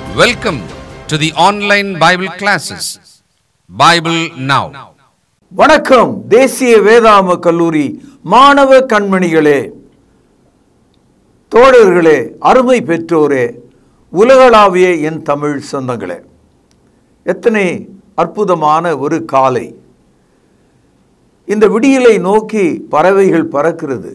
Welcome to the online Bible classes. Bible Now. வணக்கம் தேசிய வேதாம கல்லூரி மாணவ கண்மணிகளே தோழர்களே அருமை பெற்றோரே உலகளாவிய என் தமிழ் சொந்தங்களே எத்தனை அற்புதமான ஒரு காலை இந்த விடியலை நோக்கி பறவைகள் பறக்கிறது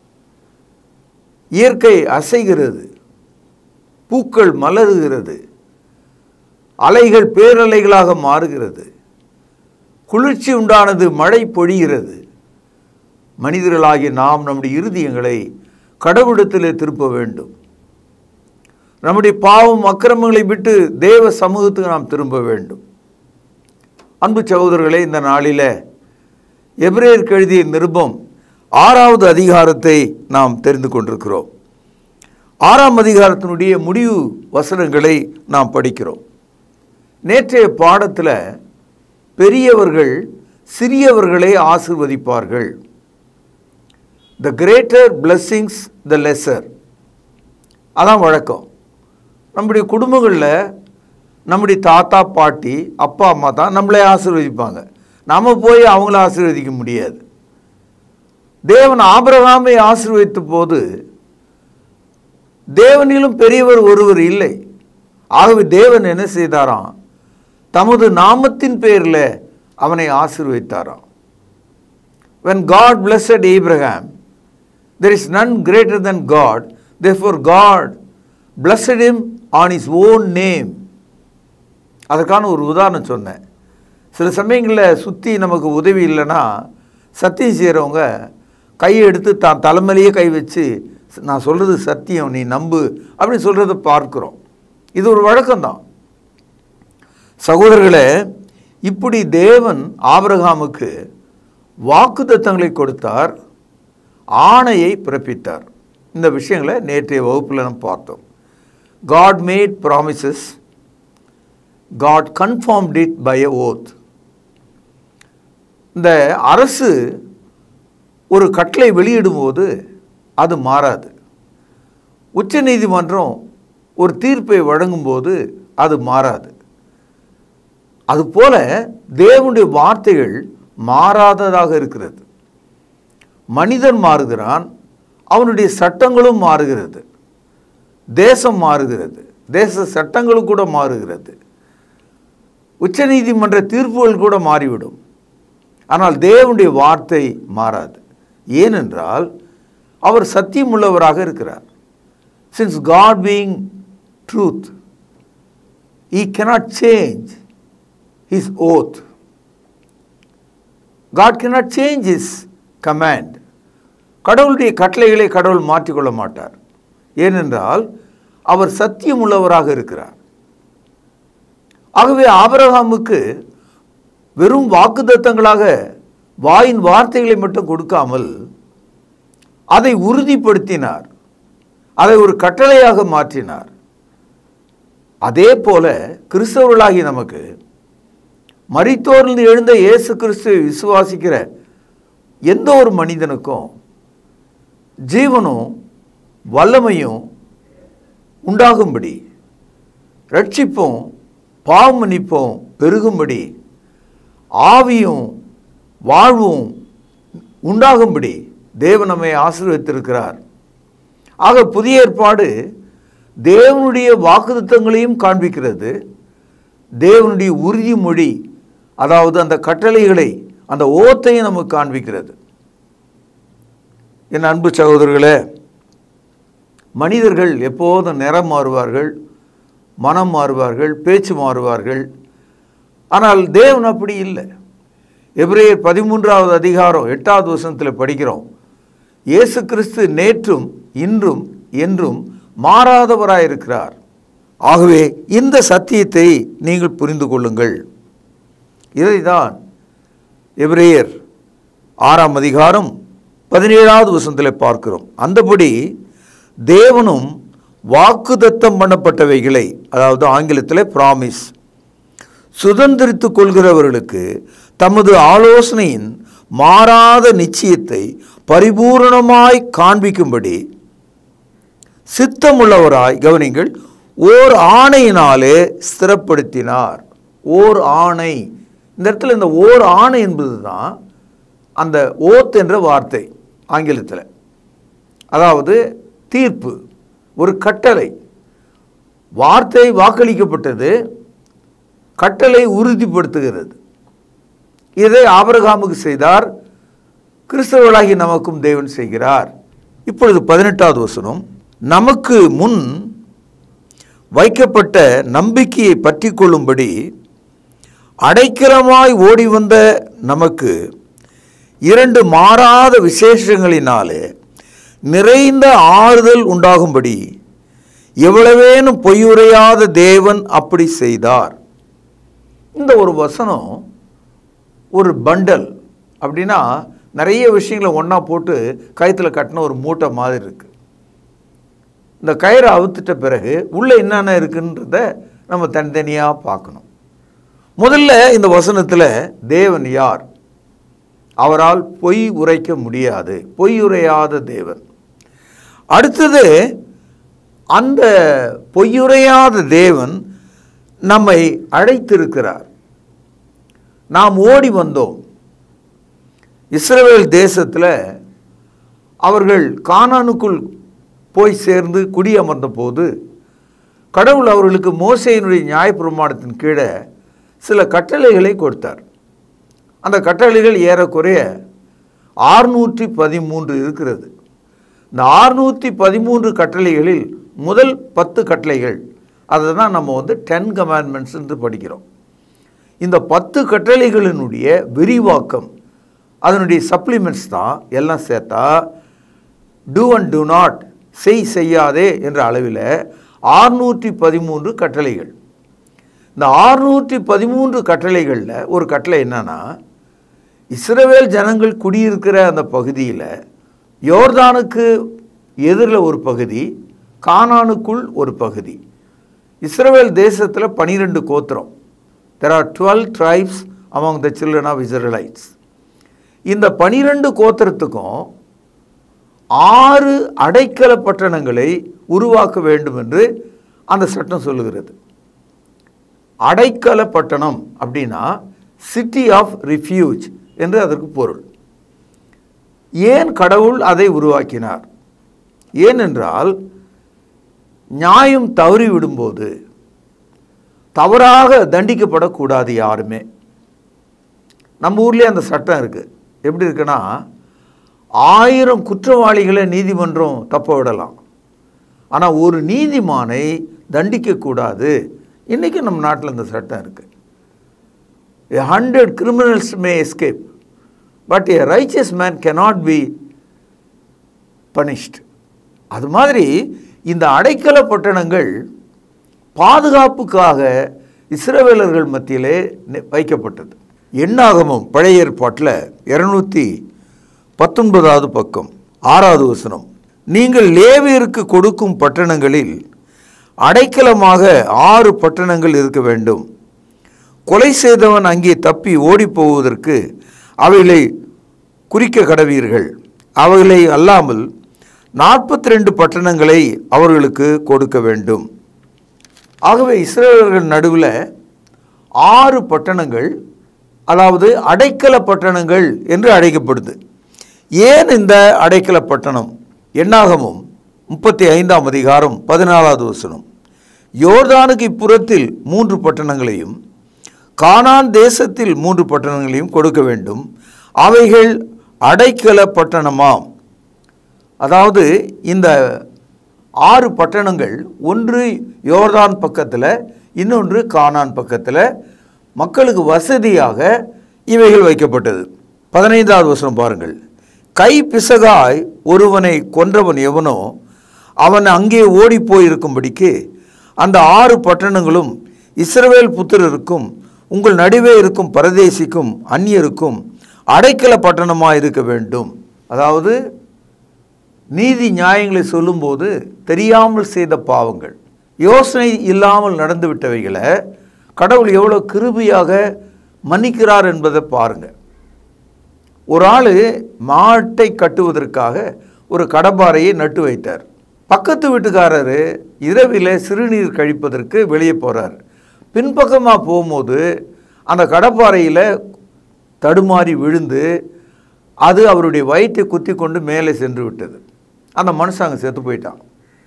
இயற்கை அசைகிறது பூக்கள் மலருகிறது அலைகள் பேரலைகளாக மாறுகிறது குளிர்ச்சி உண்டானது மழை பொழிகிறது மனிதர்களாகிய நாம் நம்முடைய இருதயங்களை கடவுளத்திலே திருப்ப வேண்டும் நம்முடைய பாவம் அக்கிரமங்களை விட்டு தேவ சமூகத்துக்கு நாம் திரும்ப வேண்டும் அன்பு சகோதரர்களே இந்த நாளில் எபிரேயருக்கு எழுதிய நிருபம் ஆறாவது அதிகாரத்தை நாம் தெரிந்து கொண்டிருக்கிறோம் ஆறாம் அதிகாரத்தினுடைய முடிவு வசனங்களை நாம் படிக்கிறோம் நேற்றைய பாடத்தில் பெரியவர்கள் சிறியவர்களை ஆசிர்வதிப்பார்கள் the greater blessings the lesser அதான் வழக்கம் நம்முடைய குடும்பங்களில் நம்முடைய தாத்தா பாட்டி அப்பா அம்மா தான் நம்மளை ஆசீர்வதிப்பாங்க நம்ம போய் அவங்கள ஆசீர்வதிக்க முடியாது தேவன் ஆபிரகாமை ஆசீர்வதித்த போது தேவனிலும் பெரியவர் ஒருவர் இல்லை ஆகவே தேவன் என்ன செய்தாராம் தமது நாமத்தின் பேரில் அவனை ஆசீர்வதித்தாராம் when God blessed Abraham, there is none greater than God. Therefore, God blessed him on his own name. அதற்கான ஒரு உதாரணம் சொன்னேன் சில சமயங்களில் சுற்றி நமக்கு உதவி இல்லைன்னா சத்தியம் செய்கிறவங்க கையை எடுத்து தான் தலைமையிலேயே கை வச்சு நான் சொல்கிறது சத்தியம் நீ நம்பு அப்படின்னு சொல்கிறத பார்க்குறோம் இது ஒரு வழக்கம்தான் சகோதரர்களே இப்படி தேவன் ஆபிரகாமுக்கு வாக்குத்தத்தங்களை கொடுத்தார் ஆணையை பிறப்பித்தார் இந்த விஷயங்களை நேற்றைய வகுப்பில் நம்ம பார்த்தோம் God made promises God confirmed it by a oath இந்த அரசு ஒரு கட்டளை வெளியிடும்போது அது மாறாது உச்சநீதிமன்றம் ஒரு தீர்ப்பை வழங்கும்போது அது மாறாது அதுபோல தேவனுடைய வார்த்தைகள் மாறாததாக இருக்கிறது மனிதன் மாறுகிறான் அவனுடைய சட்டங்களும் மாறுகிறது தேசம் மாறுகிறது தேச சட்டங்களும் கூட மாறுகிறது உச்சநீதிமன்ற தீர்ப்புகள் கூட மாறிவிடும் ஆனால் தேவனுடைய வார்த்தை மாறாது ஏனென்றால் அவர் சத்தியம் உள்ளவராக இருக்கிறார் since God being truth he cannot change his oath God cannot change his command கடவுளுடைய கட்டளைகளை கடவுள் மாற்றிக்கொள்ள மாட்டார் ஏனென்றால் அவர் சத்தியம் உள்ளவராக இருக்கிறார் ஆகவே ஆபரகாமுக்கு வெறும் வாக்குத்தத்தங்களாக வாயின் வார்த்தைகளை மட்டும் கொடுக்காமல் அதை உறுதிப்படுத்தினார் அதை ஒரு கட்டளையாக மாற்றினார் அதே போல கிறிஸ்தவர்களாகி நமக்கு மரித்தோரில் எழுந்த இயேசு கிறிஸ்துவை விசுவாசிக்கிற எந்த ஒரு மனிதனுக்கும் ஜீவனும் வல்லமையும் உண்டாகும்படி ரட்சிப்பும் பாவமன்னிப்பும் பெருகும்படி ஆவியும் வாழ்வும் உண்டாகும்படி தேவன் நம்மை ஆசீர்வதித்திருக்கிறார் ஆக புதிய ஏற்பாடு தேவனுடைய வாக்குத்தங்களையும் காண்பிக்கிறது தேவனுடைய உறுதிமொழி அதாவது அந்த கட்டளைகளை அந்த ஓத்தையும் நமக்கு காண்பிக்கிறது என் அன்பு சகோதரர்களே மனிதர்கள் எப்போதும் நிறம் மாறுவார்கள் மனம் மாறுவார்கள் பேச்சு மாறுவார்கள் ஆனால் தேவன் அப்படி இல்லை எபிரேயர் பதிமூன்றாவது அதிகாரம் எட்டாவது வசனத்தில் படிக்கிறோம் இயேசு கிறிஸ்து நேற்றும் இன்றும் என்றும் மாறாதவராயிருக்கிறார் ஆகவே இந்த சத்தியத்தை நீங்கள் புரிந்து கொள்ளுங்கள் இதைதான் எபிரேயர் ஆறாம் அதிகாரம் பதினேழாவது வசனத்தில் பார்க்கிறோம் அந்தபடி தேவனும் வாக்குதத்தம் பண்ணப்பட்டவைகளை அதாவது ஆங்கிலத்தில் ப்ராமிஸ் சுதந்திரித்து கொள்கிறவர்களுக்கு தமது ஆலோசனையின் மாறாத நிச்சயத்தை பரிபூரணமாய் காண்பிக்கும்படி சித்தமுள்ளவராய் கவனிங்கள் ஓர் ஆணையினாலே ஸ்திரப்படுத்தினார் ஓர் ஆணை இந்த இடத்துல இந்த ஓர் ஆணை என்பது தான் அந்த ஓத் என்ற வார்த்தை ஆங்கிலத்தில் அதாவது தீர்ப்பு ஒரு கட்டளை வார்த்தை வாக்களிக்கப்பட்டது கட்டளை உறுதிப்படுத்துகிறது இதை ஆபிரகாமுக்கு செய்தார் கிறிஸ்தவர்களாகி நமக்கும் தேவன் செய்கிறார் இப்பொழுது பதினெட்டாவது வசனம் நமக்கு முன் வைக்கப்பட்ட நம்பிக்கையை பற்றி கொள்ளும்படி அடைக்கலமாய் ஓடி வந்த நமக்கு இரண்டு மாறாத விசேஷங்களினாலே நிறைந்த ஆறுதல் உண்டாகும்படி எவ்வளவேனும் பொய்யுரையாத தேவன் அப்படி செய்தார் இந்த ஒரு வசனம் ஒரு பண்டல் அப்படின்னா நிறைய விஷயங்களை ஒன்றா போட்டு கயிற்றில் கட்டின ஒரு மூட்டை மாதிரி இருக்குது இந்த கயிறை அவுத்துட்ட பிறகு உள்ளே என்னென்ன இருக்குன்றத நம்ம தனித்தனியாக பார்க்கணும் முதல்ல இந்த வசனத்தில் தேவன் யார் அவரால் பொய் உரைக்க முடியாது பொய் உரையாத தேவன் அடுத்தது அந்த பொய்யுரையாத தேவன் நம்மை அழைத்திருக்கிறார் நாம் ஓடி வந்தோம் இஸ்ரவேல் தேசத்தில் அவர்கள் கானானுக்குள் போய் சேர்ந்து குடியமர்ந்த போது கடவுள் அவர்களுக்கு மோசையினுடைய நியாயப்பிரமாணத்தின் கீழே சில கட்டளைகளை கொடுத்தார் அந்த கட்டளைகள் ஏறக்குறைய ஆறுநூற்றி பதிமூன்று இருக்கிறது இந்த ஆறுநூற்றி பதிமூன்று கட்டளைகளில் முதல் பத்து கட்டளைகள் அதை தான் நம்ம வந்து டென் கமாண்ட்மெண்ட்ஸ் என்று படிக்கிறோம் இந்த பத்து கட்டளைகளினுடைய விரிவாக்கம் அதனுடைய சப்ளிமெண்ட்ஸ் தான் எல்லாம் சேர்த்தா டூ அண்ட் டூ நாட் செய் செய்யாதே என்ற அளவில் ஆறுநூற்றி பதிமூன்று கட்டளைகள் இந்த ஆறுநூற்றி பதிமூன்று கட்டளைகளில் ஒரு கட்டளை என்னன்னா இஸ்ரவேல் ஜனங்கள் குடியிருக்கிற அந்த பகுதியில் யோர்தானுக்கு எதிரில் ஒரு பகுதி கானானுக்குள் ஒரு பகுதி இஸ்ரவேல் தேசத்தில் பனிரெண்டு கோத்திரம் there are twelve tribes among the children of Israelites இந்த பனிரெண்டு கோத்திரத்துக்கும் ஆறு அடைக்கல பட்டணங்களை உருவாக்க வேண்டும் என்று அந்த சட்டம் சொல்லுகிறது அடைக்கல பட்டணம் அப்படின்னா சிட்டி ஆஃப் ரிஃப்யூஜ் என்று அதற்கு பொருள் ஏன் கடவுள் அதை உருவாக்கினார் ஏனென்றால் நியாயம் தவறி விடும்போது தவறாக தண்டிக்கப்படக்கூடாது யாருமே நம்ம ஊர்லேயே அந்த சட்டம் இருக்குது எப்படி இருக்குன்னா ஆயிரம் குற்றவாளிகளை நீதிமன்றம் தப்ப விடலாம் ஆனால் ஒரு நீதிமானை தண்டிக்கக்கூடாது இன்றைக்கி நம்ம நாட்டில் இந்த சட்டம் இருக்குது A hundred criminals may escape, but a righteous man cannot be punished. அது மாதிரி இந்த அடைக்கல பட்டணங்கள் பாதுகாப்புக்காக இஸ்ரவேலர்கள் மத்தியிலே நி- வைக்கப்பட்டது எண்ணாகமம் பழைய ஏற்பாட்டில் இருநூத்தி பத்தொன்பதாவது பக்கம் ஆறாவது வசனம் நீங்கள் லேவியருக்கு கொடுக்கும் பட்டணங்களில் அடைக்கலமாக ஆறு பட்டணங்கள் இருக்க வேண்டும் கொலை செய்தவன் அங்கே தப்பி ஓடிப் போவதற்கு அவைகளை குறிக்க கடவீர்கள் அவைகளை அல்லாமல் நாற்பத்தி ரெண்டு பட்டணங்களை அவர்களுக்கு கொடுக்க வேண்டும் ஆகவே இஸ்ரேலர்கள் நடுவில் ஆறு பட்டணங்கள் அதாவது அடைக்கல பட்டணங்கள் என்று அழைக்கப்படுது ஏன் இந்த அடைக்கல பட்டணம் எண்ணாகமும் முப்பத்தி ஐந்தாம் அதிகாரம் பதினாலாவது வசனம் யோர்தானுக்கு இப்புறத்தில் மூன்று பட்டணங்களையும் கானான் தேசத்தில் மூன்று பட்டணங்களையும் கொடுக்க வேண்டும் அவைகள் அடைக்கல பட்டணமாம் அதாவது இந்த ஆறு பட்டணங்கள் ஒன்று யோர்தான் பக்கத்தில் இன்னொன்று கானான் பக்கத்தில் மக்களுக்கு வசதியாக இவைகள் வைக்கப்பட்டது பதினைந்தாவது வசனம் பாருங்கள் கை பிசகாய் ஒருவனை கொன்றவன் எவனோ அவன் அங்கே ஓடிப்போய் இருக்கும்படிக்கு அந்த ஆறு பட்டணங்களும் இஸ்ரவேல் புத்திரருக்கும் உங்கள் நடுவே இருக்கும் பரதேசிக்கும் அந்நியருக்கும் அடைக்கல பட்டணமாக இருக்க வேண்டும் அதாவது நீதி நியாயங்களை சொல்லும்போது தெரியாமல் செய்த பாவங்கள் யோசனை இல்லாமல் நடந்து விட்டவைகளை கடவுள் எவ்வளோ கிருபியாக மன்னிக்கிறார் என்பதை பாருங்க ஒரு ஆள் மாட்டை கட்டுவதற்காக ஒரு கடப்பாறையை நட்டு வைத்தார் பக்கத்து வீட்டுக்காரர் இரவில் சிறுநீர் கழிப்பதற்கு வெளியே போகிறார் பின்பக்கமாக போகும்போது அந்த கடப்பாறையில் தடுமாறி விழுந்து அது அவருடைய வயிற்றை குத்தி கொண்டு மேலே சென்று விட்டது அந்த மனுஷன் அங்கே செத்து போயிட்டான்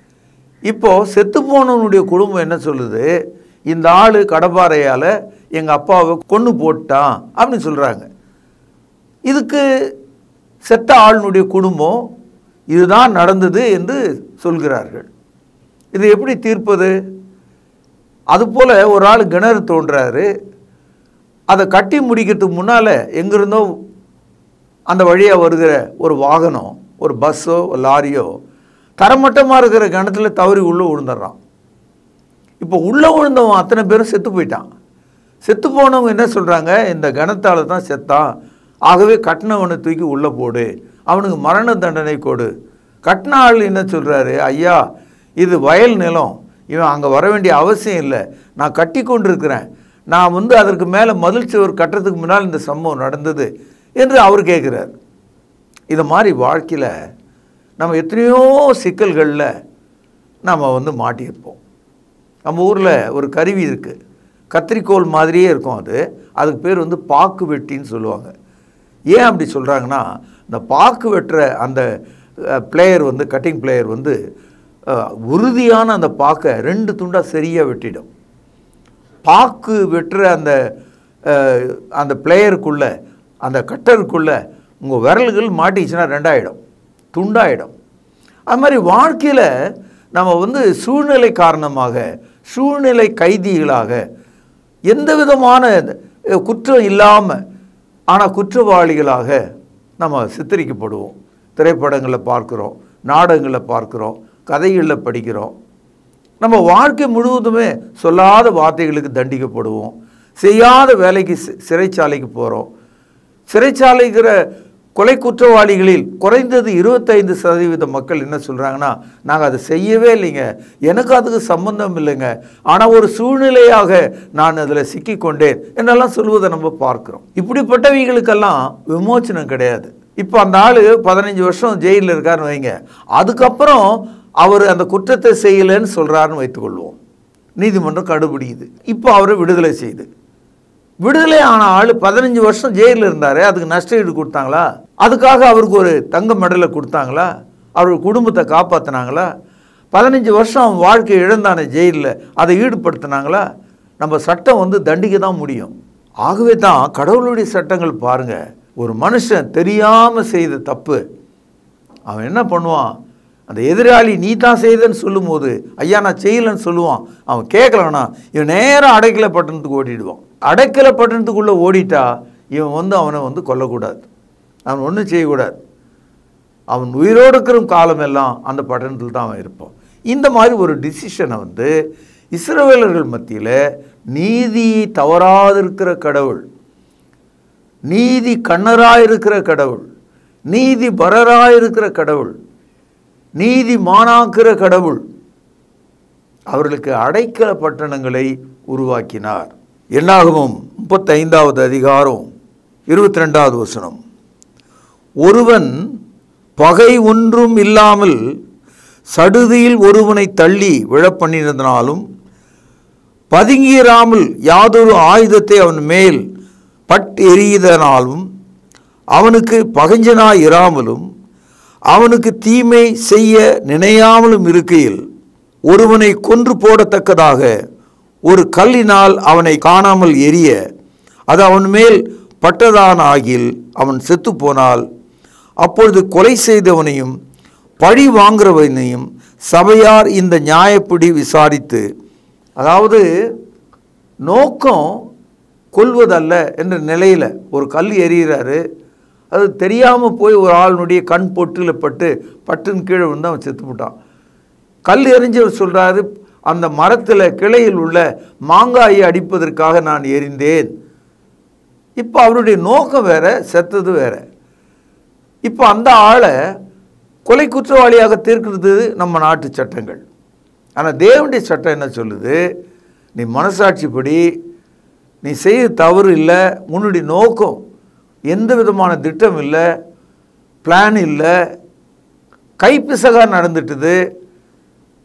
இப்போது செத்து போனவனுடைய குடும்பம் என்ன சொல்லுது இந்த ஆள் கடப்பாறையால் எங்கள் அப்பாவை கொன்று போட்டான் அப்படின்னு சொல்கிறாங்க இதுக்கு செத்த ஆளுனுடைய குடும்பம் இதுதான் நடந்தது என்று சொல்கிறார்கள் இது எப்படி தீர்ப்பது அதுபோல் ஒரு ஆள் கிணறு தோன்றாரு அதை கட்டி முடிக்கிறதுக்கு முன்னால் எங்கிருந்தோ அந்த வழியாக வருகிற ஒரு வாகனம் ஒரு பஸ்ஸோ ஒரு லாரியோ தரமட்டமாக இருக்கிற கிணத்துல தவறி உள்ளே விழுந்துடுறான் இப்போ உள்ளே விழுந்தவன் அத்தனை பேரும் செத்து போயிட்டான் செத்து போனவங்க என்ன சொல்கிறாங்க இந்த கணத்தால் தான் செத்தான் ஆகவே கட்டினவனை தூக்கி உள்ளே போடு அவனுக்கு மரண தண்டனை கொடு கட்டின ஆள் என்ன சொல்கிறாரு ஐயா இது வயல் நிலம் இவன் அங்கே வர வேண்டிய அவசியம் இல்லை நான் கட்டி கொண்டிருக்கிறேன் நான் வந்து அதற்கு மேலே மதில் சுவர் கட்டுறதுக்கு முன்னால் இந்த சம்பவம் நடந்தது என்று அவர் கேட்குறார் இது மாதிரி வாழ்க்கையில் நம்ம எத்தனையோ சிக்கல்களில் நம்ம வந்து மாட்டியிருப்போம் நம்ம ஊரில் ஒரு கருவி இருக்குது கத்திரிக்கோல் மாதிரியே இருக்கும் அது அதுக்கு பேர் வந்து பாக்கு வெட்டின்னு சொல்லுவாங்க ஏன் அப்படி சொல்கிறாங்கன்னா இந்த பாக்கு வெட்டுற அந்த பிளேயர் வந்து கட்டிங் பிளேயர் வந்து அஹ், உறுதியான அந்த பாக்கை ரெண்டு துண்டாக சரியாக வெட்டிடும் பாக்கு வெட்டுற அந்த அஹ், அந்த பிளேயருக்குள்ளே அந்த கட்டருக்குள்ளே உங்கள் விரல்கள் மாட்டிச்சுன்னா ரெண்டாயிடும் துண்டாயிடும் அது மாதிரி வாழ்க்கையில் நம்ம வந்து சூழ்நிலை காரணமாக சூழ்நிலை கைதிகளாக எந்த விதமான அஹ், குற்றம் இல்லாமல் ஆனால் குற்றவாளிகளாக நம்ம சித்தரிக்கப்படுவோம் திரைப்படங்களை பார்க்குறோம் நாடகங்களை பார்க்குறோம் கதைகளில் படிக்கிறோம் நம்ம வாழ்க்கை முழுவதுமே சொல்லாத வார்த்தைகளுக்கு தண்டிக்கப்படுவோம் செய்யாத வேலைக்கு சி- சிறைச்சாலைக்கு போகிறோம் சிறைச்சாலைக்கிற கொலை குற்றவாளிகளில் குறைந்தது இருபத்தைந்து சதவீத மக்கள் என்ன சொல்கிறாங்கன்னா நாங்கள் அதை செய்யவே இல்லைங்க எனக்கு அதுக்கு சம்பந்தம் இல்லைங்க ஆனால் ஒரு சூழ்நிலையாக நான் அதில் சிக்கிக்கொண்டேன் என்னெல்லாம் சொல்வதை நம்ம பார்க்குறோம் இப்படிப்பட்டவைகளுக்கெல்லாம் விமோச்சனம் கிடையாது இப்போ அந்த ஆள் பதினஞ்சு வருஷம் ஜெயிலில் இருக்காருன்னு வைங்க அதுக்கப்புறம் அவர் அந்த குற்றத்தை செய்யலைன்னு சொல்கிறாருன்னு வைத்துக்கொள்வோம் நீதிமன்றம் கடுபிடிக்குது இப்போ அவரை விடுதலை செய்யுது விடுதலை ஆன ஆள் பதினஞ்சு வருஷம் ஜெயிலில் இருந்தார் அதுக்கு நஷ்ட ஈடு கொடுத்தாங்களா அதுக்காக அவருக்கு ஒரு தங்க மெடலை கொடுத்தாங்களா அவர் குடும்பத்தை காப்பாற்றினாங்களா பதினஞ்சு வருஷம் அவன் வாழ்க்கை இழந்தானே ஜெயிலில் அதை ஈடுபடுத்தினாங்களா நம்ம சட்டம் வந்து தண்டிக்க தான் முடியும் ஆகவே தான் கடவுளுடைய சட்டங்கள் பாருங்க ஒரு மனுஷன் தெரியாமல் செய்த தப்பு அவன் என்ன பண்ணுவான் அந்த எதிராளி நீ தான் செய்தன்னு சொல்லும்போது ஐயா நான் செய்யலைன்னு சொல்லுவான் அவன் கேட்கலன்னா இவன் நேராக அடைக்கல பட்டணத்துக்கு ஓடிடுவான் அடைக்கல பட்டணத்துக்குள்ளே ஓடிட்டா இவன் வந்து அவனை வந்து கொல்லக்கூடாது அவன் ஒன்றும் செய்யக்கூடாது அவன் உயிரோடு இருக்கிற காலமெல்லாம் அந்த பட்டணத்தில் தான் அவன் இருப்பான் இந்த மாதிரி ஒரு டிசிஷனை வந்து இஸ்ரவேலர்கள் மத்தியில் நீதியை தவறாதிருக்கிற கடவுள் நீதி கண்ணராயிருக்கிற கடவுள் நீதி பரராயிருக்கிற கடவுள் நீதி மானாக்குற கடவுள் அவர்களுக்கு அடைக்கல பட்டணங்களை உருவாக்கினார் என்னாகவும் முப்பத்தைந்தாவது அதிகாரம் இருபத்தி ரெண்டாவது வசனம் ஒருவன் பகை ஒன்றும் இல்லாமல் சடுதியில் ஒருவனை தள்ளி விழப்பண்ணினதினாலும் பதுங்கிராமல் யாதொரு ஆயுதத்தை அவன் மேல் பட் எறியதனாலும் அவனுக்கு பகஞ்சனாய் இராமலும் அவனுக்கு தீமை செய்ய நினையாமலும் இருக்கையில் ஒருவனை கொன்று போடத்தக்கதாக ஒரு கல்லினால் அவனை காணாமல் எரிய அது அவன் மேல் பட்டதான் ஆகில் அவன் செத்துப்போனால் அப்பொழுது கொலை செய்தவனையும் பழி வாங்குறவனையும் சபையார் இந்த நியாயப்படி விசாரித்து அதாவது நோக்கம் கொல்வதல்ல என்ற நிலையில் ஒரு கல் எறிகிறாரு அது தெரியாமல் போய் ஒரு ஆளுனுடைய கண் பொட்டில் பட்டு பட்டுன்னு கீழே விழுந்து அவன் செத்து போட்டான் கல் எறிஞ்சவர் சொல்கிறாரு அந்த மரத்தில் கிளையில் உள்ள மாங்காயை அடிப்பதற்காக நான் எறிந்தேன் இப்போ அவருடைய நோக்கம் வேற செத்தது வேற இப்போ அந்த ஆளை கொலை குற்றவாளியாக தீர்க்கிறது நம்ம நாட்டு சட்டங்கள் ஆனால் தேவனுடைய சட்டம் என்ன சொல்லுது நீ மனசாட்சிப்படி நீ செய்ய தவறு இல்லை உன்னுடைய நோக்கம் எந்த விதமான திட்டம் இல்லை பிளான் இல்லை கைப்பிசகாக நடந்துட்டுது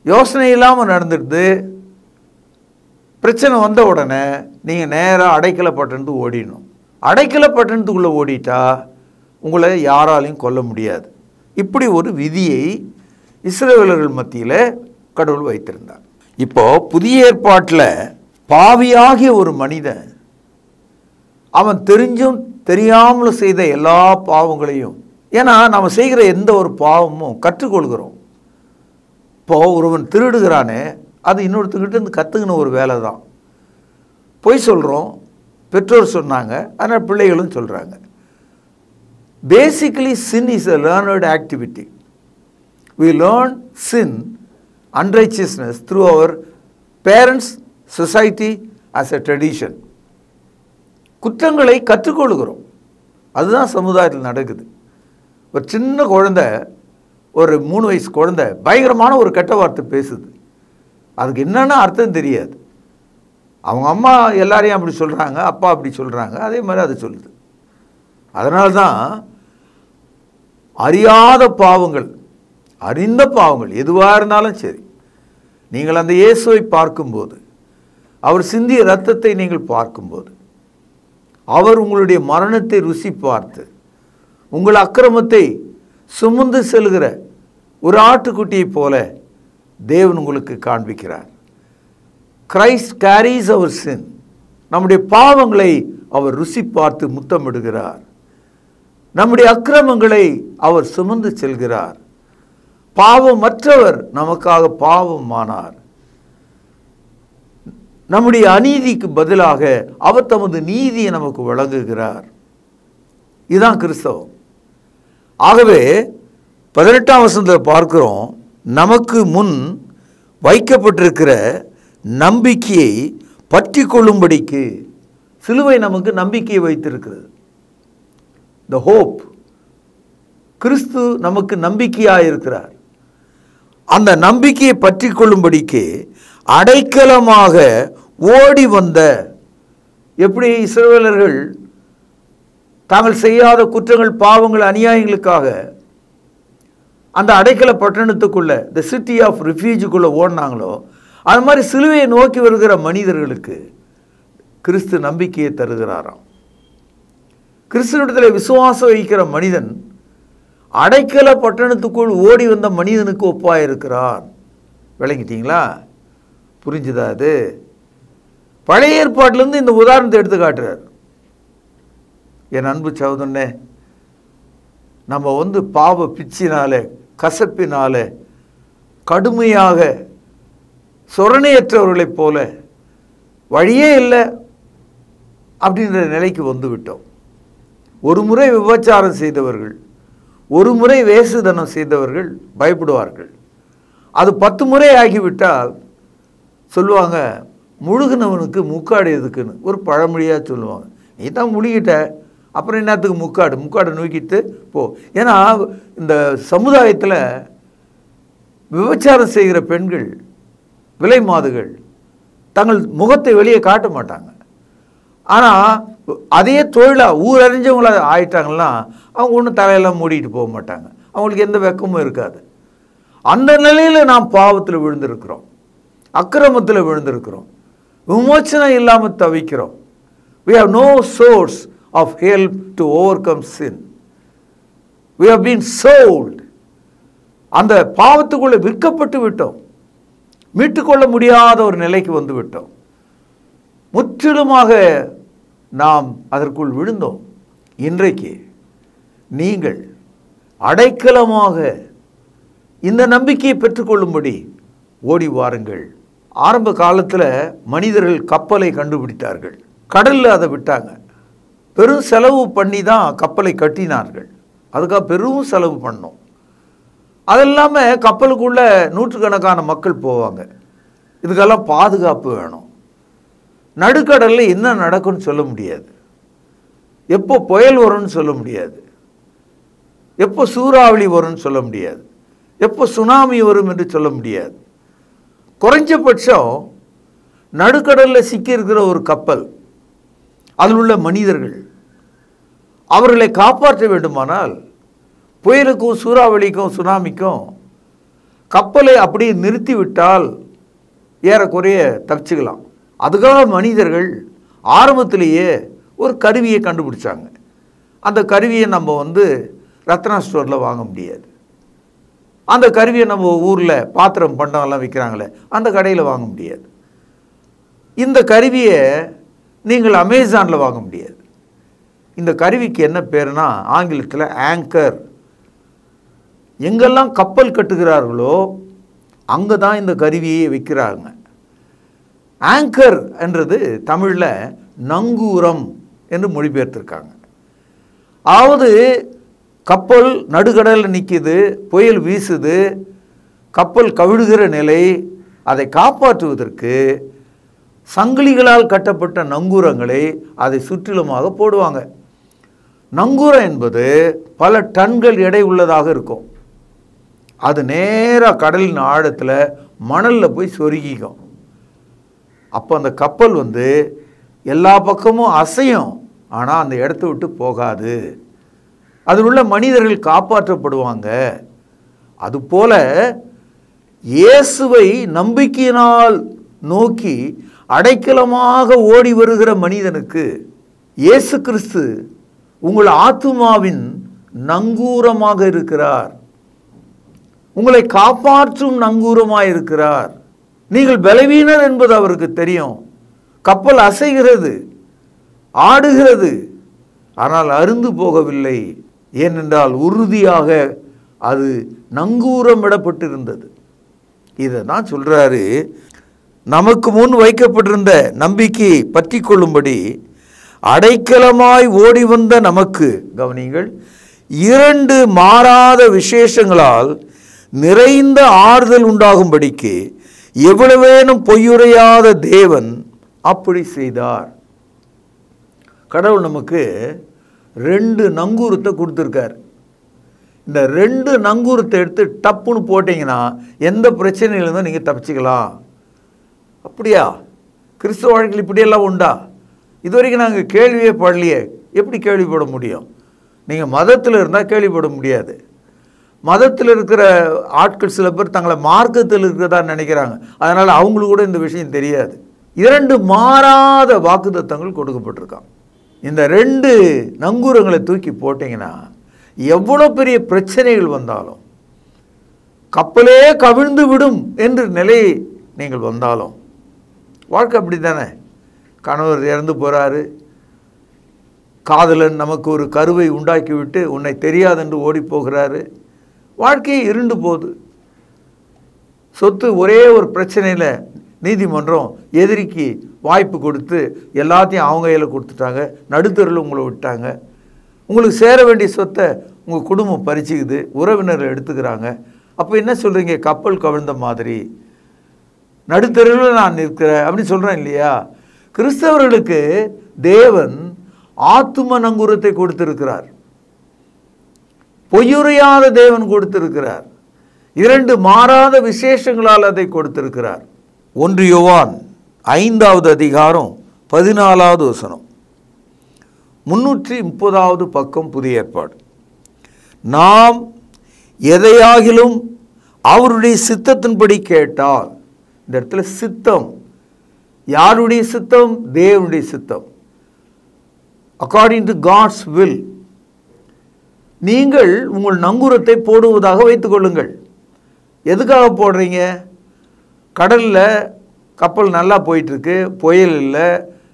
யோசனை இல்லாமல் நடந்துடுது பிரச்சனை வந்த உடனே நீங்கள் நேராக அடைக்கல பட்டணத்துக்கு ஓடிடணும் அடைக்கல பட்டணத்துக்குள்ளே ஓடிட்டா உங்களை யாராலையும் கொல்ல முடியாது இப்படி ஒரு விதியை இஸ்ரேலர்கள் மத்தியில் கடவுள் வைத்திருந்தார் இப்போ புதிய ஏற்பாட்டில் பாவியாகிய ஒரு மனிதன் அவன் தெரிஞ்சும் தெரியாமலும் செய்த எல்லா பாவங்களையும் ஏன்னா நம்ம செய்கிற எந்த ஒரு பாவமும் கற்றுக்கொள்கிறோம் இப்போ ஒருவன் திருடுகிறானே அது இன்னொருத்தர்கிட்ட இருந்து கற்றுக்கின ஒரு வேலை தான் பொய் சொல்கிறோம் பெற்றோர் சொன்னாங்க ஆனால் பிள்ளைகளும் சொல்கிறாங்க basically sin is a learned activity we learn sin unrighteousness through our parents society as a tradition குற்றங்களை கற்றுக்கொள்கிறோம் அதுதான் சமுதாயத்தில் நடக்குது ஒரு சின்ன குழந்தை ஒரு மூணு வயசு குழந்தை பயங்கரமான ஒரு கெட்ட வார்த்தை பேசுது அதுக்கு என்னென்ன அர்த்தம் தெரியாது அவங்க அம்மா எல்லாரையும் அப்படி சொல்கிறாங்க அப்பா அப்படி சொல்கிறாங்க அதே மாதிரி அது சொல்லுது அதனால தான் அறியாத பாவங்கள் அறிந்த பாவங்கள் எதுவாக இருந்தாலும் சரி நீங்கள் அந்த இயேசுவை பார்க்கும்போது அவர் சிந்திய இரத்தத்தை நீங்கள் பார்க்கும்போது அவர் உங்களுடைய மரணத்தை ருசி பார்த்து உங்கள் அக்கிரமத்தை சுமந்து செல்கிற ஒரு ஆட்டுக்குட்டியைப் போல தேவன் உங்களுக்கு காண்பிக்கிறார் கிரைஸ்ட் கேரிஸ் அவர் சின் நம்முடைய பாவங்களை அவர் ருசி பார்த்து முத்தமிடுகிறார் நம்முடைய அக்கிரமங்களை அவர் சுமந்து செல்கிறார் பாவமற்றவர் நமக்காக பாவமானார் நம்முடைய அநீதிக்கு பதிலாக அவர் தமது நீதியை நமக்கு வழங்குகிறார் இதுதான் கிறிஸ்தவம் ஆகவே பதினெட்டாம் வசனத்தில் பார்க்கிறோம் நமக்கு முன் வைக்கப்பட்டிருக்கிற நம்பிக்கையை பற்றி கொள்ளும்படிக்கு சிலுவை நமக்கு நம்பிக்கையை வைத்திருக்கிறது த ஹோப் கிறிஸ்து நமக்கு நம்பிக்கையாக இருக்கிறார் அந்த நம்பிக்கையை பற்றி கொள்ளும்படிக்கு அடைக்கலமாக ஓடி வந்த எப்படி இஸ்ரவேலர்கள் தாங்கள் செய்யாத குற்றங்கள் பாவங்கள் அநியாயங்களுக்காக அந்த அடைக்கல பட்டணத்துக்குள்ள த சிட்டி ஆஃப் ரிஃப்யூஜுக்குள்ளே ஓடினாங்களோ அது மாதிரி சிலுவையை நோக்கி வருகிற மனிதர்களுக்கு கிறிஸ்து நம்பிக்கையை தருகிறாராம் கிறிஸ்துவனிடத்தில் விசுவாசம் வைக்கிற மனிதன் அடைக்கல பட்டணத்துக்குள் ஓடி வந்த மனிதனுக்கு ஒப்பாக இருக்கிறான் விளங்கிட்டீங்களா புரிஞ்சுதா அது பழைய ஏற்பாட்டிலேருந்து இந்த உதாரணத்தை எடுத்து காட்டுறார் என் அன்பு சகோதரனே நம்ம வந்து பாவ பிச்சினால கசப்பினால கடுமையாக சொரணையற்றவர்களைப் போல வழியே இல்லை அப்படின்ற நிலைக்கு வந்து விட்டோம் ஒரு முறை விபச்சாரம் செய்தவர்கள் ஒரு முறை வேசுதனம் செய்தவர்கள் பயப்படுவார்கள் அது பத்து முறை ஆகிவிட்டால் சொல்லுவாங்க முழுகினவனுக்கு முக்காடு எதுக்குன்னு ஒரு பழமொழியாக சொல்லுவாங்க நீ தான் முழுகிட்ட அப்புறம் என்னத்துக்கு முக்காடு முக்காடை நோக்கிட்டு போ ஏன்னா இந்த சமுதாயத்தில் விபச்சாரம் செய்கிற பெண்கள் விலை மாதுகள் தங்கள் முகத்தை வெளியே காட்ட மாட்டாங்க ஆனால் அதே தொழிலாக ஊர் அறிஞ்சவங்கள ஆயிட்டாங்கன்னா அவங்க ஒன்றும் தலையெல்லாம் மூடிட்டு போக மாட்டாங்க அவங்களுக்கு எந்த வெக்கமும் இருக்காது அந்த நிலையில் நாம் பாவத்தில் விழுந்திருக்கிறோம் அக்கிரமத்தில் விழுந்திருக்கிறோம் விமோச்சனம் இல்லாமல் தவிக்கிறோம் we have no source of help to overcome sin we have been sold அந்த பாவத்துக்குள்ளே விற்கப்பட்டு விட்டோம் மீட்டுக்கொள்ள முடியாத ஒரு நிலைக்கு வந்து விட்டோம் முற்றிலுமாக நாம் அதற்குள் விழுந்தோம் இன்றைக்கு நீங்கள் அடைக்கலமாக இந்த நம்பிக்கையை பெற்றுக்கொள்ளும்படி ஓடி வாருங்கள் ஆரம்ப காலத்தில் மனிதர்கள் கப்பலை கண்டுபிடித்தார்கள் கடலில் அதை விட்டாங்க பெரும் செலவு பண்ணி தான் கப்பலை கட்டினார்கள் அதுக்காக பெரும் செலவு பண்ணோம் அது இல்லாமல் கப்பலுக்குள்ளே நூற்றுக்கணக்கான மக்கள் போவாங்க இதுக்கெல்லாம் பாதுகாப்பு வேணும் நடுக்கடலில் என்ன நடக்கும்னு சொல்ல முடியாது எப்போ புயல் வரும்னு சொல்ல முடியாது எப்போ சூறாவளி வரும்னு சொல்ல முடியாது எப்போ சுனாமி வரும் என்று சொல்ல முடியாது குறைஞ்சபட்சம் நடுக்கடலில் சிக்கியிருக்கிற ஒரு கப்பல் அதில் உள்ள மனிதர்கள் அவர்களை காப்பாற்ற வேண்டுமானால் புயலுக்கும் சூறாவளிக்கும் சுனாமிக்கும் கப்பலை அப்படியே நிறுத்தி விட்டால் ஏறக்குறைய தப்பிச்சுக்கலாம் அதுக்காக மனிதர்கள் ஆரம்பத்திலேயே ஒரு கருவியை கண்டுபிடிச்சாங்க அந்த கருவியை நம்ம வந்து ரத்னா ஸ்டோரில் வாங்க முடியாது அந்த கருவியை நம்ம ஊரில் பாத்திரம் பண்டம்லாம் விற்கிறாங்களே அந்த கடையில் வாங்க முடியாது இந்த கருவியை நீங்கள் அமேசானில் வாங்க முடியாது இந்த கருவிக்கு என்ன பேருனா ஆங்கிலத்தில் ஆங்கர் எங்கெல்லாம் கப்பல் கட்டுகிறார்களோ அங்கே தான் இந்த கருவியை வைக்கிறாங்க ஆங்கர் என்றது தமிழில் நங்கூரம் என்று மொழிபெயர்த்திருக்காங்க அதாவது கப்பல் நடுக்கடலில் நிற்கிது புயல் வீசுது கப்பல் கவிழுகிற நிலை அதை காப்பாற்றுவதற்கு சங்கிலிகளால் கட்டப்பட்ட நங்கூரங்களை அதை சுற்றிலுமாக போடுவாங்க நங்கூரம் என்பது பல டன்கள் எடை உள்ளதாக இருக்கும் அது நேராக கடலின் ஆழத்தில் மணலில் போய் சொருகிக்கும் அப்போ அந்த கப்பல் வந்து எல்லா பக்கமும் அசையும் ஆனால் அந்த இடத்த விட்டு போகாது அதில் உள்ள மனிதர்கள் காப்பாற்றப்படுவாங்க அதுபோல இயேசுவை நம்பிக்கையினால் நோக்கி அடைக்கலமாக ஓடி வருகிற மனிதனுக்கு இயேசு கிறிஸ்து உங்கள் ஆத்துமாவின் நங்கூரமாக இருக்கிறார் உங்களை காப்பாற்றும் நங்கூரமாக இருக்கிறார் நீங்கள் பலவீனர் என்பது அவருக்கு தெரியும் கப்பல் அசைகிறது ஆடுகிறது ஆனால் அருந்து போகவில்லை ஏனென்றால் உறுதியாக அது நங்கூரமிடப்பட்டிருந்தது இதை தான் சொல்கிறாரு நமக்கு முன் வைக்கப்பட்டிருந்த நம்பிக்கையை பற்றி கொள்ளும்படி அடைக்கலமாய் ஓடி வந்த நமக்கு கவனிங்கள் இரண்டு மாறாத விசேஷங்களால் நிறைந்த ஆறுதல் உண்டாகும்படிக்கு எவ்வளவேனும் பொய்யுரையாத தேவன் அப்படி செய்தார் கடவுள் நமக்கு ரெண்டு நங்கூரத்தை கொடுத்துருக்கார் இந்த ரெண்டு நங்கூரத்தை எடுத்து டப்புன்னு போட்டிங்கன்னா எந்த பிரச்சனையிலேருந்தும் நீங்கள் தப்பிச்சுக்கலாம் அப்படியா கிறிஸ்துவ வாழ்க்கையில் இப்படியெல்லாம் உண்டா இது வரைக்கும் நாங்கள் கேள்வியே படலையே எப்படி கேள்விப்பட முடியும் நீங்கள் மதத்தில் இருந்தால் கேள்விப்பட முடியாது மதத்தில் இருக்கிற ஆட்கள் சில பேர் தங்களை மார்க்கத்தில் இருக்கிறதா நினைக்கிறாங்க அதனால் அவங்களுக்கு கூட இந்த விஷயம் தெரியாது இரண்டு மாறாத வாக்குத்தத்தங்கள் கொடுக்கப்பட்டிருக்கான் இந்த ரெண்டு நங்கூரங்களை தூக்கி போட்டிங்கன்னா எவ்வளோ பெரிய பிரச்சனைகள் வந்தாலும் கப்பலே கவிழ்ந்து விடும் என்று நிலை நீங்கள் வந்தாலும் வாழ்க்கை அப்படி தானே கணவர் இறந்து போகிறாரு காதலன் நமக்கு ஒரு கருவை உண்டாக்கிவிட்டு உன்னை தெரியாதென்று ஓடி போகிறாரு வாழ்க்கையே இருண்டு போகுது சொத்து ஒரே ஒரு பிரச்சனையில் நீதிமன்றம் எதிரிக்கு வாய்ப்பு கொடுத்து எல்லாத்தையும் அவங்க கையில் கொடுத்துட்டாங்க நடுத்தரில் உங்களை விட்டாங்க உங்களுக்கு சேர வேண்டிய சொத்தை உங்கள் குடும்பம் பறிச்சுக்குது உறவினர்கள் எடுத்துக்கிறாங்க அப்போ என்ன சொல்கிறீங்க கப்பல் கவிழ்ந்த மாதிரி நடுத்தருவில் நான் நிற்கிறேன் அப்படின்னு சொல்கிறேன் இல்லையா கிறிஸ்தவர்களுக்கு தேவன் ஆத்தும நங்குரத்தை கொடுத்திருக்கிறார் பொய்யுரையாத தேவன் கொடுத்திருக்கிறார் இரண்டு மாறாத விசேஷங்களால் அதை கொடுத்திருக்கிறார் ஒன்று யோவான் ஐந்தாவது அதிகாரம் பதினாலாவது வசனம் முன்னூற்றி முப்பதாவது பக்கம் புதிய ஏற்பாடு நாம் எதையாகிலும் அவருடைய சித்தத்தின்படி கேட்டால் இந்த இடத்துல சித்தம் யாருடைய சித்தம் தேவனுடைய சித்தம் அக்கார்டிங் டு காட்ஸ் வில் நீங்கள் உங்கள் நங்கூரத்தை போடுவதாக வைத்துக்கொள்ளுங்கள் எதுக்காக போடுறீங்க கடலில் கப்பல் நல்லா போயிட்டுருக்கு புயல் இல்லை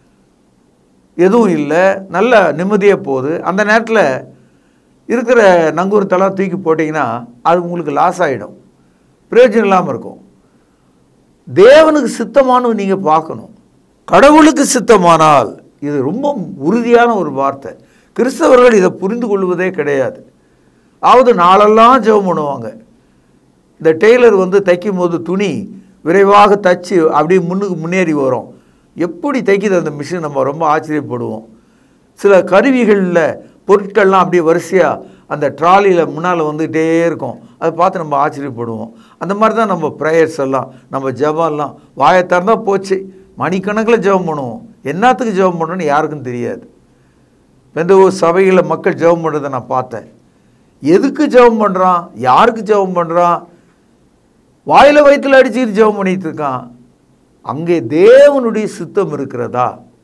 எதுவும் இல்லை நல்ல நிம்மதியாக போகுது அந்த நேரத்தில் இருக்கிற நங்கூரத்தெல்லாம் தூக்கி போட்டிங்கன்னா அது உங்களுக்கு லாஸ் ஆகிடும் பிரயோஜனம் இல்லாமல் இருக்கும் தேவனுக்கு சித்தமானு நீங்கள் பார்க்கணும் கடவுளுக்கு சித்தமானால் இது ரொம்ப உறுதியான ஒரு வார்த்தை கிறிஸ்தவர்கள் இதை புரிந்து கொள்வதே கிடையாது அதாவது நாளெல்லாம் ஜெபம் பண்ணுவாங்க இந்த டெய்லர் வந்து தைக்கும் போது துணி விரைவாக தச்சு அப்படியே முன்னுக்கு முன்னேறி வரும் எப்படி தைக்குது அந்த மிஷின் நம்ம ரொம்ப ஆச்சரியப்படுவோம் சில கருவிகளில் பொருட்கள்லாம் அப்படியே வரிசையாக அந்த ட்ராலியில் முன்னால் வந்துகிட்டே இருக்கும் அதை பார்த்து நம்ம ஆச்சரியப்படுவோம் அந்த மாதிரி தான் நம்ம ப்ரேயர்ஸ் எல்லாம் நம்ம ஜெபம்லாம் வாயை திறந்தால் போச்சு மணிக்கணக்கில் ஜெபம் பண்ணுவோம் என்னத்துக்கு ஜெபம் பண்ணணும்னு யாருக்கும் தெரியாது எந்த ஒரு சபையில் மக்கள் ஜெபம் பண்ணுறதை நான் பார்த்தேன் எதுக்கு ஜெபம் பண்ணுறான் யாருக்கு ஜெபம் பண்ணுறான் வாயில வயித்துல அடிச்சுட்டு ஜெபம் பண்ணிட்டு இருக்கான் அங்கே தேவனுடைய சித்தம் இருக்கிறதா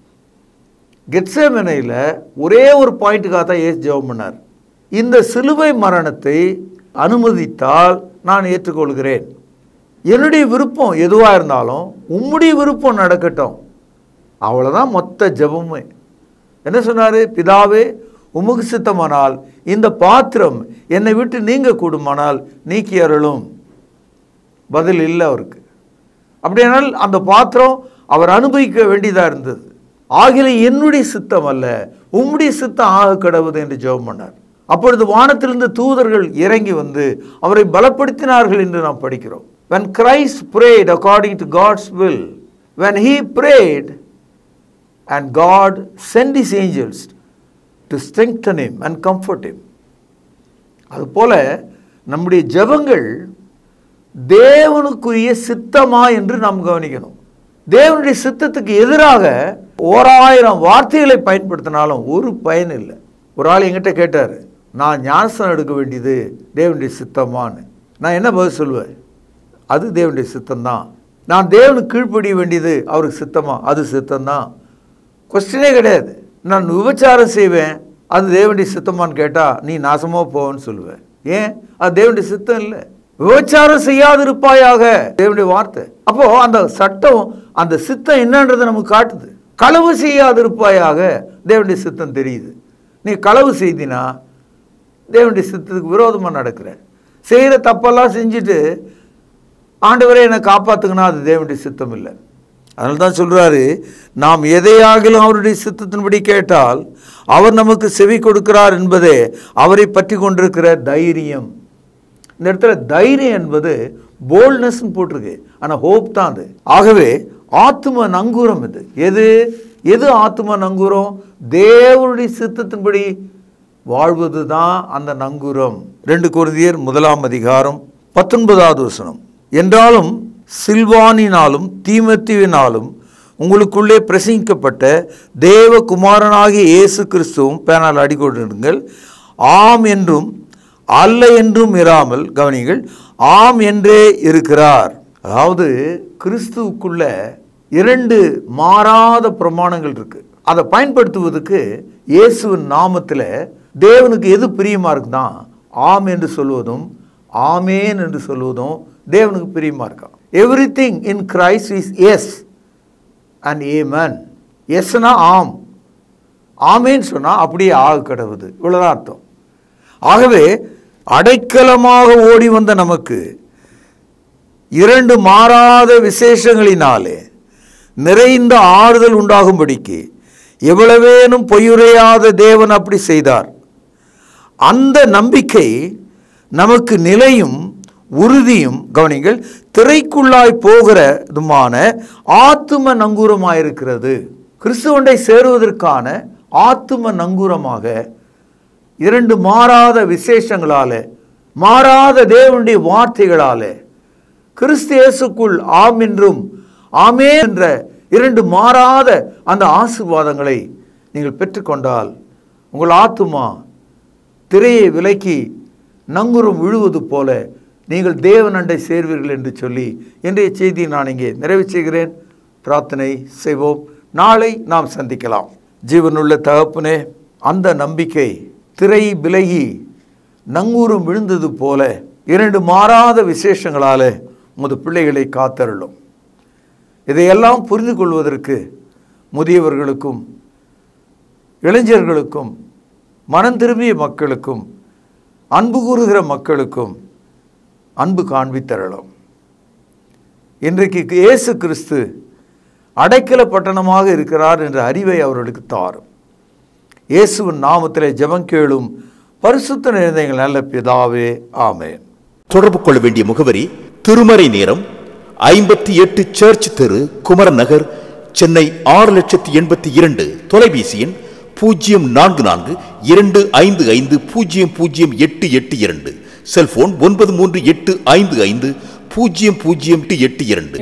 கெட்சேமனையில் ஒரே ஒரு பாயிண்ட்டுக்காக தான் ஏசு ஜெபம் பண்ணார் இந்த சிலுவை மரணத்தை அனுமதித்தால் நான் ஏற்றுக்கொள்கிறேன் என்னுடைய விருப்பம் எதுவாக இருந்தாலும் உம்முடைய விருப்பம் நடக்கட்டும் அவ்வளோதான் மொத்த ஜெபமே என்ன சொன்னார் பிதாவே உமக்கு சித்தமானால் இந்த பாத்திரம் என்னை விட்டு நீங்க கூடுமானால் நீக்கி அருளும் பதில் இல்லை அவருக்கு அப்படியானால் அந்த பாத்திரம் அவர் அனுபவிக்க வேண்டியதாக இருந்தது ஆகில என்னுடைய சித்தம் அல்ல உம்முடைய சித்தம் ஆக கடவுது என்று ஜெபம் பண்ணார் அப்பொழுது வானத்திலிருந்து தூதர்கள் இறங்கி வந்து அவரை பலப்படுத்தினார்கள் என்று நாம் படிக்கிறோம் when christ prayed according to god's will when he prayed and god sent his angels to strengthen him and comfort him அதுபோல நம்முடைய ஜெபங்கள் தேவனுக்குரிய சித்தமா என்று நாம் கவனிக்கணும் தேவனுடைய சித்தத்துக்கு எதிராக ஓராயிரம் வார்த்தைகளை பயன்படுத்தினாலும் ஒரு பயன் இல்லை ஒரு ஆள் என்கிட்ட கேட்டார் நான் ஞானஸ்தானம் எடுக்க வேண்டியது தேவனுடைய சித்தமான்னு நான் என்ன பதில் சொல்லுவேன் அது தேவனுடைய சித்தம்தான் நான் தேவனுக்கு கீழ்ப்படிய வேண்டியது அவருக்கு சித்தமா அது சித்தம்தான் கொஸ்டினே கிடையாது நான் விபச்சாரம் செய்வேன் அது தேவனுடைய சித்தமான்னு கேட்டால் நீ நாசமாக போவேன்னு சொல்லுவேன் ஏன் அது தேவனுடைய சித்தம் இல்லை விபச்சாரம் செய்யாதிருப்பாயாக தேவனுடைய வார்த்தை அப்போ அந்த சட்டம் அந்த சித்தம் என்னன்றதை நமக்கு காட்டுது களவு செய்யாதிருப்பாயாக தேவனுடைய சித்தம் தெரியுது நீ களவு செய்தினா தேவனுடைய சித்தத்துக்கு விரோதமாக நடக்கிற செய்கிற தப்பெல்லாம் செஞ்சுட்டு ஆண்டவரே என்னை காப்பாத்துங்கன்னா அது தேவனுடைய சித்தம் இல்லை அதனால தான் சொல்றாரு நாம் எதையாகிலும் அவருடைய சித்தத்தின்படி கேட்டால் அவர் நமக்கு செவி கொடுக்கிறார் என்பதே அவரை பற்றி கொண்டிருக்கிற தைரியம் இந்த இடத்துல தைரியம் என்பது போல்ட்னஸ்ன்னு போட்டிருக்கு ஆனால் ஹோப் தான் அது ஆகவே ஆத்தும நங்கூரம் இது எது எது ஆத்தும நங்கூரம் தேவனுடைய சித்தத்தின்படி வாழ்வது தான் அந்த நங்கூரம் ரெண்டு குருதியர் முதலாம் அதிகாரம் பத்தொன்பதாவது வசனம் என்றாலும் சில்வானினாலும் தீமத்திவினாலும் உங்களுக்குள்ளே பிரசங்கிக்கப்பட்ட தேவகுமாரனாகிய இயேசு கிறிஸ்துவும் பேனால் அடிக்கொண்டிருங்கள் ஆம் என்றும் அல்ல என்றும் இராமல் கவனிங்கள் ஆம் என்றே இருக்கிறார் அதாவது கிறிஸ்துவுக்குள்ள இரண்டு மாறாத பிரமாணங்கள் இருக்கு அதை பயன்படுத்துவதற்கு இயேசுவின் நாமத்தில் தேவனுக்கு எது பிரியமா இருக்குதான் ஆம் என்று சொல்வதும் ஆமேன் என்று சொல்வதும் தேவனுக்கு பிரியமா இருக்கான் everything in Christ is yes and amen எஸ்னா ஆம் ஆமேன்னு சொன்னால் அப்படியே ஆக கடவுது இவ்வளோதான் அர்த்தம் ஆகவே அடைக்கலமாக ஓடி வந்த நமக்கு இரண்டு மாறாத விசேஷங்களினாலே நிறைந்த ஆறுதல் உண்டாகும்படிக்கு எவ்வளவேனும் பொய்யுரையாத தேவன் அப்படி செய்தார் அந்த நம்பிக்கை நமக்கு நிலையும் உறுதியும் கவனிங்கள் திரைக்குள்ளாய் போகிறதுமான ஆத்தும நங்கூரமாயிருக்கிறது கிறிஸ்துவண்டை சேருவதற்கான ஆத்தும நங்கூரமாக இரண்டு மாறாத விசேஷங்களாலே மாறாத தேவனுடைய வார்த்தைகளாலே கிறிஸ்து இயேசுக்குள் ஆம் என்றும் ஆமே என்ற இரண்டு மாறாத அந்த ஆசீர்வாதங்களை நீங்கள் பெற்றுக்கொண்டால் உங்கள் ஆத்துமா திரையை விலக்கி நங்குரம் விழுவது போல நீங்கள் தேவனண்டை சேர்வீர்கள் என்று சொல்லி இன்றைய செய்தியை நான் இங்கே நிறைவு செய்கிறேன் பிரார்த்தனை செய்வோம் நாளை நாம் சந்திக்கலாம் ஜீவனுள்ள தகப்பனே அந்த நம்பிக்கை திரை விலகி நங்கூரம் விழுந்தது போல இரண்டு மாறாத விசேஷங்களாலே உமது பிள்ளைகளை காத்தருளும் இதையெல்லாம் புரிந்து கொள்வதற்கு முதியவர்களுக்கும் இளைஞர்களுக்கும் மனம் திரும்பிய மக்களுக்கும் அன்பு கூறுகிற மக்களுக்கும் அன்பு காண்பித்தரலும் இன்றைக்கு இயேசு கிறிஸ்து அடைக்கல பட்டணமாக இருக்கிறார் என்ற அறிவை அவர்களுக்கு தாரும் இயேசுவின் நாமத்திலே ஜெபம் கேளும் பரிசுத்த நிறைந்த எங்கள் நல்ல பிதாவே ஆமென் தொடர்பு கொள்ள வேண்டிய முகவரி திருமறை நேரம் ஐம்பத்தி எட்டு சர்ச் தெரு குமரன் நகர் சென்னை ஆறு லட்சத்தி எண்பத்தி இரண்டு தொலைபேசி எண் பூஜ்ஜியம் நான்கு நான்கு இரண்டு ஐந்து ஐந்து பூஜ்ஜியம் பூஜ்ஜியம் எட்டு எட்டு இரண்டு செல்போன் ஒன்பது மூன்று எட்டு ஐந்து ஐந்து பூஜ்ஜியம் பூஜ்ஜியம் எட்டு எட்டு இரண்டு